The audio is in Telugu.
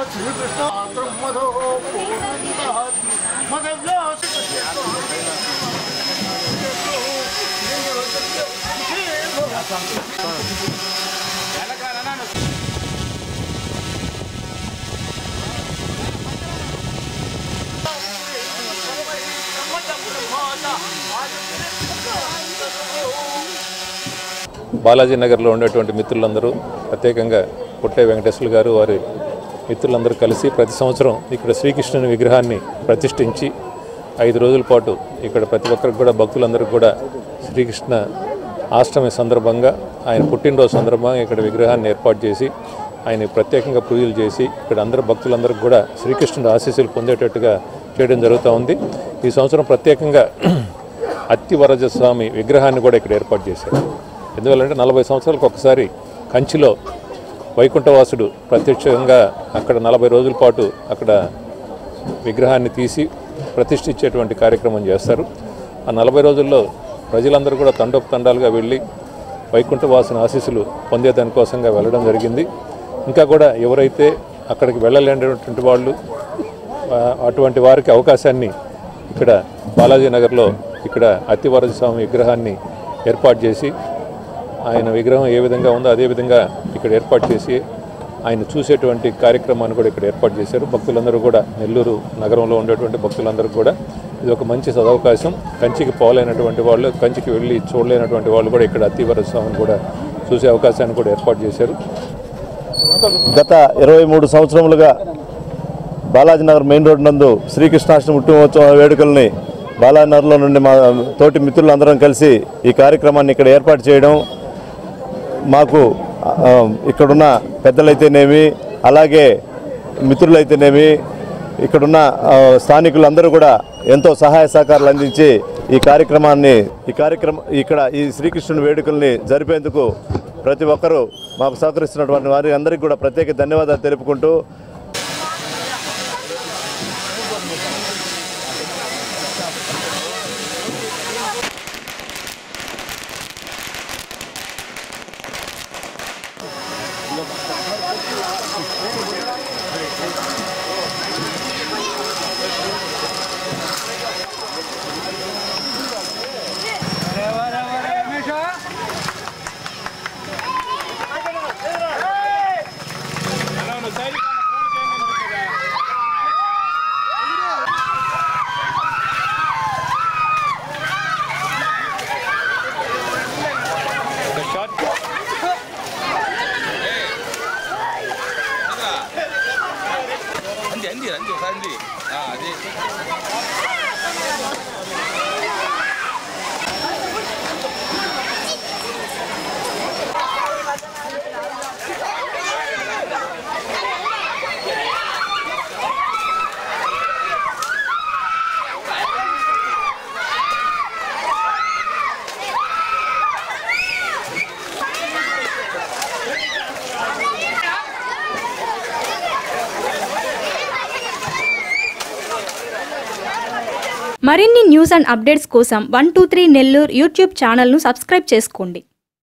శ్రీకృష్ణ మధో మదవ్యాస బాలాజీ నగర్లో ఉండేటువంటి మిత్రులందరూ ప్రత్యేకంగా పుట్టే వెంకటేశ్వర గారు వారి మిత్రులందరూ కలిసి ప్రతి సంవత్సరం ఇక్కడ శ్రీకృష్ణుని విగ్రహాన్ని ప్రతిష్ఠించి ఐదు రోజుల పాటు ఇక్కడ ప్రతి ఒక్కరికి కూడా భక్తులందరికీ కూడా శ్రీకృష్ణ ఆష్టమి సందర్భంగా ఆయన పుట్టినరోజు సందర్భంగా ఇక్కడ విగ్రహాన్ని ఏర్పాటు చేసి ఆయన ప్రత్యేకంగా పూజలు చేసి ఇక్కడ అందరు భక్తులందరికీ కూడా శ్రీకృష్ణుడి ఆశీస్సులు పొందేటట్టుగా చేయడం జరుగుతూ ఉంది ఈ సంవత్సరం ప్రత్యేకంగా అత్తివరజ స్వామి విగ్రహాన్ని కూడా ఇక్కడ ఏర్పాటు చేశారు ఎందువల్లంటే నలభై సంవత్సరాలకు ఒకసారి కంచిలో వైకుంఠవాసుడు ప్రత్యక్షంగా అక్కడ నలభై రోజుల పాటు అక్కడ విగ్రహాన్ని తీసి ప్రతిష్ఠించేటువంటి కార్యక్రమం చేస్తారు ఆ నలభై రోజుల్లో ప్రజలందరూ కూడా తండోపతండాలుగా వెళ్ళి వైకుంఠవాసుని ఆశీస్సులు పొందే దానికోసంగా వెళ్ళడం జరిగింది ఇంకా కూడా ఎవరైతే అక్కడికి వెళ్ళలేనటువంటి వాళ్ళు ఆ, అటువంటి వారికి అవకాశాన్ని ఇక్కడ బాలాజీ నగర్లో ఇక్కడ అత్తివరద స్వామి విగ్రహాన్ని ఏర్పాటు చేసి ఆయన విగ్రహం ఏ విధంగా ఉందో అదే విధంగా ఇక్కడ ఏర్పాటు చేసి ఆయన చూసేటువంటి కార్యక్రమాన్ని కూడా ఇక్కడ ఏర్పాటు చేశారు భక్తులందరూ కూడా నెల్లూరు నగరంలో ఉండేటువంటి భక్తులందరూ కూడా ఇది ఒక మంచి సదవకాశం కంచికి పోలేనటువంటి వాళ్ళు కంచికి వెళ్ళి చూడలేనటువంటి వాళ్ళు కూడా ఇక్కడ అత్తివర స్వామిని కూడా చూసే అవకాశాన్ని కూడా ఏర్పాటు చేశారు గత ఇరవై మూడు సంవత్సరములుగా బాలాజీనగర్ మెయిన్ రోడ్ నందు శ్రీకృష్ణాష్టమి పుట్టినోత్సవ వేడుకల్ని బాలాజీనగర్లో నుండి మా తోటి మిత్రులందరం కలిసి ఈ కార్యక్రమాన్ని ఇక్కడ ఏర్పాటు చేయడం మాకు ఆ, ఇక్కడున్న పెద్దలైతేనేమి అలాగే మిత్రులైతేనేమి ఇక్కడున్న ఆ, స్థానికులందరూ కూడా ఎంతో సహాయ సహకారాలు అందించి ఈ కార్యక్రమాన్ని ఈ కార్యక్రమం ఇక్కడ ఈ శ్రీకృష్ణుని వేడుకల్ని జరిపేందుకు ప్రతి ఒక్కరూ మాకు సహకరిస్తున్నటువంటి వారి అందరికీ కూడా ప్రత్యేక ధన్యవాదాలు తెలుపుకుంటూ రండి రండి రండి రండి ఆ, అది మరిన్ని న్యూస్ అండ్ అప్డేట్స్ కోసం one two three Nellore YouTube ఛానల్ను సబ్స్క్రైబ్ చేసుకోండి